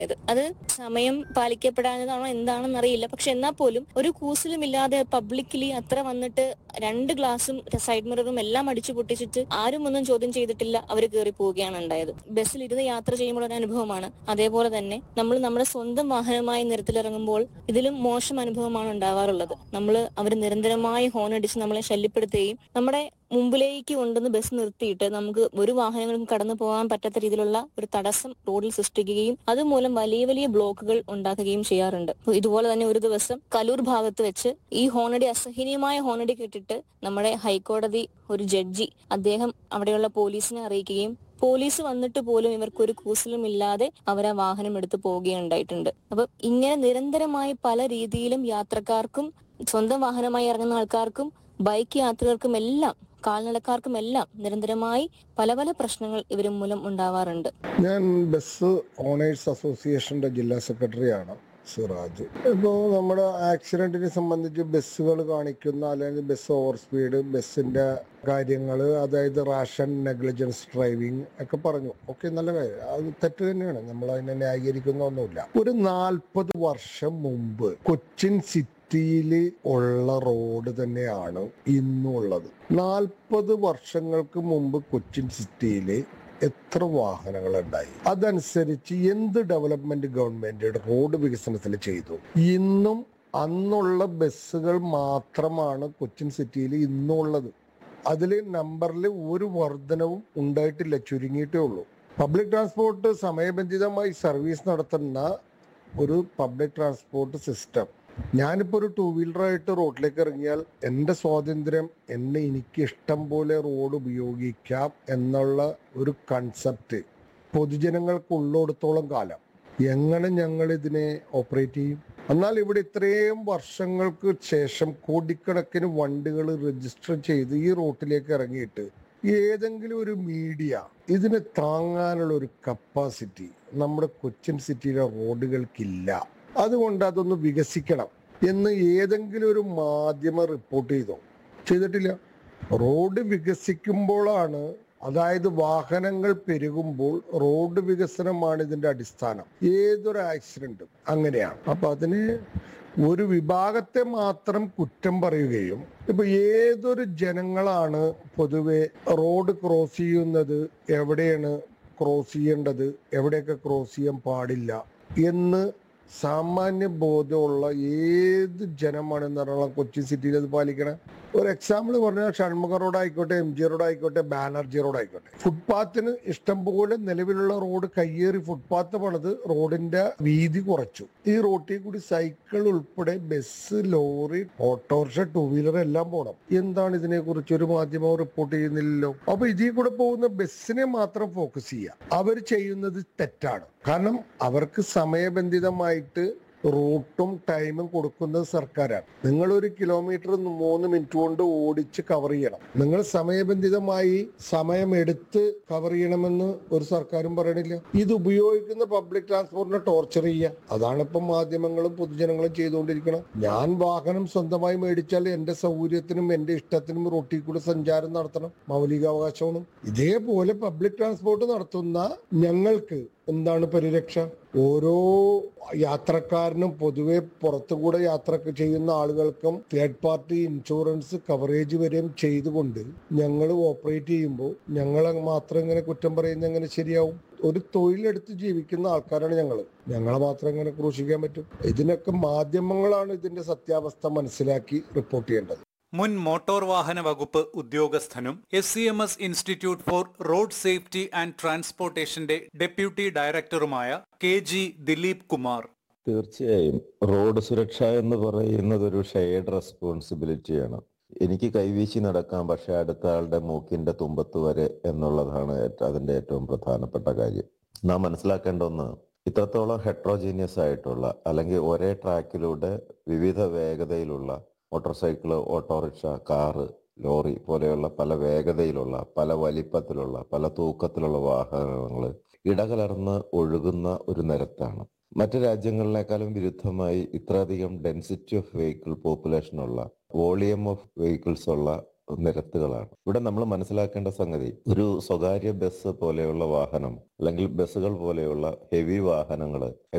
ഇത് അത് സമയം പാലിക്കപ്പെടാഞ്ഞതാണോ എന്താണെന്ന് അറിയില്ല പക്ഷെ എന്നാൽ പോലും ഒരു കൂസലും ഇല്ലാതെ പബ്ലിക്കലി അത്ര വന്നിട്ട് രണ്ട് ഗ്ലാസും സൈഡ് മിററും എല്ലാം അടിച്ചു പൊട്ടിച്ചിട്ട് ആരും ഒന്നും ചോദ്യം ചെയ്തിട്ടില്ല അവർ കയറി പോവുകയാണ് ഉണ്ടായത് ബസ്സിൽ ഇരുന്ന് യാത്ര ചെയ്യുമ്പോൾ ഒരു അനുഭവമാണ് അതേപോലെ തന്നെ നമ്മൾ നമ്മുടെ സ്വന്തം വാഹനമായി നിരത്തിലിറങ്ങുമ്പോൾ ഇതിലും മോശം അനുഭവമാണ് ഉണ്ടാവാറുള്ളത് നമ്മൾ അവർ നിരന്തരമായി ഹോൺ അടിച്ച് നമ്മളെ ശല്യപ്പെടുത്തുകയും നമ്മുടെ മുമ്പിലേക്ക് കൊണ്ടുവന്ന് ബസ് നിർത്തിയിട്ട് നമുക്ക് ഒരു വാഹനങ്ങളും കടന്നു പോകാൻ പറ്റാത്ത രീതിയിലുള്ള ഒരു തടസ്സം റോഡിൽ സൃഷ്ടിക്കുകയും അതുമൂലം വലിയ വലിയ ബ്ലോക്കുകൾ ഉണ്ടാക്കുകയും ചെയ്യാറുണ്ട് അപ്പൊ ഇതുപോലെ തന്നെ ഒരു ദിവസം കലൂർ ഭാഗത്ത് വെച്ച് ഈ ഹോണടി അസഹനീയമായ ഹോണടി കേട്ടിട്ട് നമ്മുടെ ഹൈക്കോടതി ഒരു ജഡ്ജി അദ്ദേഹം അവിടെയുള്ള പോലീസിനെ അറിയിക്കുകയും പോലീസ് വന്നിട്ട് പോലും ഇവർക്ക് ഒരു കൂസലും ഇല്ലാതെ അവർ ആ വാഹനം എടുത്ത് പോവുകയുണ്ടായിട്ടുണ്ട് അപ്പൊ ഇങ്ങനെ നിരന്തരമായി പല രീതിയിലും യാത്രക്കാർക്കും സ്വന്തം വാഹനമായി ഇറങ്ങുന്ന ആൾക്കാർക്കും ബൈക്ക് യാത്രികർക്കും എല്ലാം കാൽനടക്കാർക്കും എല്ലാം നിരന്തരമായി പല പല പ്രശ്നങ്ങൾ ഇവർ മൂലം ഉണ്ടാവാറുണ്ട് ഞാൻ ബസ് ഓണേഴ്സ് അസോസിയേഷന്റെ ജില്ലാ സെക്രട്ടറിയാണ് സിറാജ് ഇപ്പോൾ നമ്മുടെ ആക്സിഡന്റിനെ സംബന്ധിച്ച് ബസ്സുകൾ കാണിക്കുന്ന അല്ലെങ്കിൽ ബസ് ഓവർ സ്പീഡ് ബസ്സിന്റെ കാര്യങ്ങൾ അതായത് റാഷൻ നെഗ്ലിജൻസ് ഡ്രൈവിംഗ് ഒക്കെ പറഞ്ഞു ഓക്കെ നല്ല കാര്യം അത് തെറ്റ് തന്നെയാണ് നമ്മൾ അതിനെ ന്യായീകരിക്കുന്നൊന്നുമില്ല ഒരു നാൽപ്പത് വർഷം മുമ്പ് കൊച്ചിൻ സിറ്റിയിൽ ഉള്ള റോഡ് തന്നെയാണ് ഇന്നുള്ളത് നാൽപ്പത് വർഷങ്ങൾക്ക് മുമ്പ് കൊച്ചിൻ സിറ്റിയിൽ എത്ര വാഹനങ്ങൾ ഉണ്ടായി അതനുസരിച്ച് എന്ത് ഡെവലപ്മെന്റ് ഗവൺമെന്റ് റോഡ് വികസനത്തിൽ ചെയ്തു ഇന്നും അന്നുള്ള ബസ്സുകൾ മാത്രമാണ് കൊച്ചിൻ സിറ്റിയിൽ ഇന്നുള്ളത് അതിൽ നമ്പറിൽ ഒരു വർധനവും ഉണ്ടായിട്ടില്ല ചുരുങ്ങിയിട്ടേ ഉള്ളൂ പബ്ലിക് ട്രാൻസ്പോർട്ട് സമയബന്ധിതമായി സർവീസ് നടത്തുന്ന ഒരു പബ്ലിക് ട്രാൻസ്പോർട്ട് സിസ്റ്റം ഞാനിപ്പോ ഒരു ടൂ വീലറായിട്ട് റോഡിലേക്ക് ഇറങ്ങിയാൽ എൻ്റെ സ്വാതന്ത്ര്യം എന്നെ എനിക്ക് ഇഷ്ടം പോലെ റോഡ് ഉപയോഗിക്കാം എന്നുള്ള ഒരു കൺസെപ്റ്റ് പൊതുജനങ്ങൾക്ക് ഉള്ളിടത്തോളം കാലം എങ്ങനെ ഞങ്ങൾ ഇതിനെ ഓപ്പറേറ്റ് ചെയ്യും എന്നാൽ ഇവിടെ ഇത്രയും വർഷങ്ങൾക്ക് ശേഷം കോടിക്കണക്കിന് വണ്ടികൾ രജിസ്റ്റർ ചെയ്ത് ഈ റോട്ടിലേക്ക് ഇറങ്ങിയിട്ട് ഏതെങ്കിലും ഒരു മീഡിയ ഇതിനെ താങ്ങാനുള്ള ഒരു കപ്പാസിറ്റി നമ്മുടെ കൊച്ചിൻ സിറ്റിയിലെ റോഡുകൾക്കില്ല അതുകൊണ്ട് അതൊന്ന് വികസിക്കണം എന്ന് ഏതെങ്കിലും ഒരു മാധ്യമം റിപ്പോർട്ട് ചെയ്തോ ചെയ്തിട്ടില്ല റോഡ് വികസിക്കുമ്പോഴാണ് അതായത് വാഹനങ്ങൾ പെരുകുമ്പോൾ റോഡ് വികസനമാണ് ഇതിന്റെ അടിസ്ഥാനം ഏതൊരു ആക്സിഡന്റും അങ്ങനെയാണ് അപ്പൊ അതിന് ഒരു വിഭാഗത്തെ മാത്രം കുറ്റം പറയുകയും ഇപ്പൊ ഏതൊരു ജനങ്ങളാണ് പൊതുവെ റോഡ് ക്രോസ് ചെയ്യുന്നത് എവിടെയാണ് ക്രോസ് ചെയ്യേണ്ടത് എവിടെയൊക്കെ ക്രോസ് ചെയ്യാൻ പാടില്ല എന്ന് സാമാന്യ ബോധമുള്ള ഏത് ജനമാണെന്ന് പറഞ്ഞാൽ കൊച്ചി സിറ്റിയിൽ അത് പാലിക്കണേ ഒരു എക്സാമ്പിൾ പറഞ്ഞാൽ ഷൺമുഖ റോഡ് ആയിക്കോട്ടെ എം ജി റോഡ് ആയിക്കോട്ടെ ബാനർജി റോഡ് ആയിക്കോട്ടെ ഫുട്പാത്തിന് ഇഷ്ടംപോലെ നിലവിലുള്ള റോഡ് കയ്യേറി ഫുട്പാത്ത് പണിത് റോഡിന്റെ വീതി കുറച്ചു ഈ റോട്ടിൽ കൂടി സൈക്കിൾ ഉൾപ്പെടെ bus lorry autorickshaw two wheeler എല്ലാം പോകണം എന്താണ് ഇതിനെ കുറിച്ച് ഒരു മാധ്യമവും റിപ്പോർട്ട് ചെയ്യുന്നില്ലല്ലോ അപ്പൊ ഇതിൽ കൂടെ പോകുന്ന ബസ്സിനെ മാത്രം ഫോക്കസ് ചെയ്യുക അവർ ചെയ്യുന്നത് തെറ്റാണ് കാരണം അവർക്ക് സമയബന്ധിതമായിട്ട് റൂട്ടും ടൈമും കൊടുക്കുന്നത് സർക്കാരാണ് നിങ്ങൾ ഒരു കിലോമീറ്റർ മൂന്ന് മിനിറ്റ് കൊണ്ട് ഓടിച്ച് കവർ ചെയ്യണം നിങ്ങൾ സമയബന്ധിതമായി സമയമെടുത്ത് കവർ ചെയ്യണമെന്ന് ഒരു സർക്കാരും പറയണില്ല ഇത് ഉപയോഗിക്കുന്ന പബ്ലിക് ട്രാൻസ്പോർട്ടിനെ ടോർച്ചർ ചെയ്യുക അതാണ് ഇപ്പം മാധ്യമങ്ങളും പൊതുജനങ്ങളും ചെയ്തുകൊണ്ടിരിക്കണം ഞാൻ വാഹനം സ്വന്തമായി മേടിച്ചാൽ എന്റെ സൗകര്യത്തിനും എന്റെ ഇഷ്ടത്തിനും റോട്ടിൽ കൂടെ സഞ്ചാരം നടത്തണം മൗലികാവകാശമാണ് ഇതേപോലെ പബ്ലിക് ട്രാൻസ്പോർട്ട് നടത്തുന്ന ഞങ്ങൾക്ക് എന്താണ് പരിരക്ഷ ഓരോ യാത്രക്കാരനും പൊതുവെ പുറത്തുകൂടെ യാത്ര ചെയ്യുന്ന ആളുകൾക്കും തേർഡ് പാർട്ടി ഇൻഷുറൻസ് കവറേജ് വരെയും ചെയ്തുകൊണ്ട് ഞങ്ങൾ ഓപ്പറേറ്റ് ചെയ്യുമ്പോൾ ഞങ്ങളെ മാത്രം ഇങ്ങനെ കുറ്റം പറയുന്നത് എങ്ങനെ ശരിയാവും ഒരു തൊഴിലെടുത്ത് ജീവിക്കുന്ന ആൾക്കാരാണ് ഞങ്ങൾ ഞങ്ങളെ മാത്രം എങ്ങനെ ക്രൂശിക്കാൻ പറ്റും ഇതിനൊക്കെ മാധ്യമങ്ങളാണ് ഇതിന്റെ സത്യാവസ്ഥ മനസ്സിലാക്കി റിപ്പോർട്ട് ചെയ്യേണ്ടത് മുൻ മോട്ടോർ വാഹന വകുപ്പ് ഉദ്യോഗസ്ഥനും S C M S institute for road safety and ട്രാൻസ്പോർട്ടേഷന്റെ ഡെപ്യൂട്ടി ഡയറക്ടറുമായ കെ ജി ദിലീപ് കുമാർ തീർച്ചയായും റോഡ് സുരക്ഷ എന്ന് പറയുന്നത് ഒരു ഷെയർഡ് റെസ്പോൺസിബിലിറ്റിയാണ് എനിക്ക് കൈവീശി നടക്കാം പക്ഷെ അടുത്ത ആളുടെ മൂക്കിന്റെ തുമ്പത്ത് വരെ എന്നുള്ളതാണ് ഏറ്റ- അതിന്റെ ഏറ്റവും പ്രധാനപ്പെട്ട കാര്യം നാം മനസ്സിലാക്കേണ്ട ഒന്ന് ഇത്രത്തോളം ഹെട്രോജീനിയസ് ആയിട്ടുള്ള അല്ലെങ്കിൽ ഒരേ ട്രാക്കിലൂടെ വിവിധ വേഗതയിലുള്ള motorcycle autorickshaw car lorry പോലെയുള്ള പല വേഗതയിലുള്ള പല വലിപ്പത്തിലുള്ള പല തൂക്കത്തിലുള്ള വാഹനങ്ങൾ ഇടകലർന്ന് ഒഴുകുന്ന ഒരു നിരത്താണ് മറ്റ് രാജ്യങ്ങളിനേക്കാളും വിരുദ്ധമായി ഇത്രയധികം ഡെൻസിറ്റി ഓഫ് വെഹിക്കിൾ പോപ്പുലേഷൻ ഉള്ള വോളിയം ഓഫ് വെഹിക്കിൾസ് ഉള്ള നിരത്തുകളാണ് ഇവിടെ നമ്മൾ മനസ്സിലാക്കേണ്ട സംഗതി ഒരു സ്വകാര്യ ബസ് പോലെയുള്ള വാഹനം അല്ലെങ്കിൽ ബസ്സുകൾ പോലെയുള്ള ഹെവി വാഹനങ്ങൾ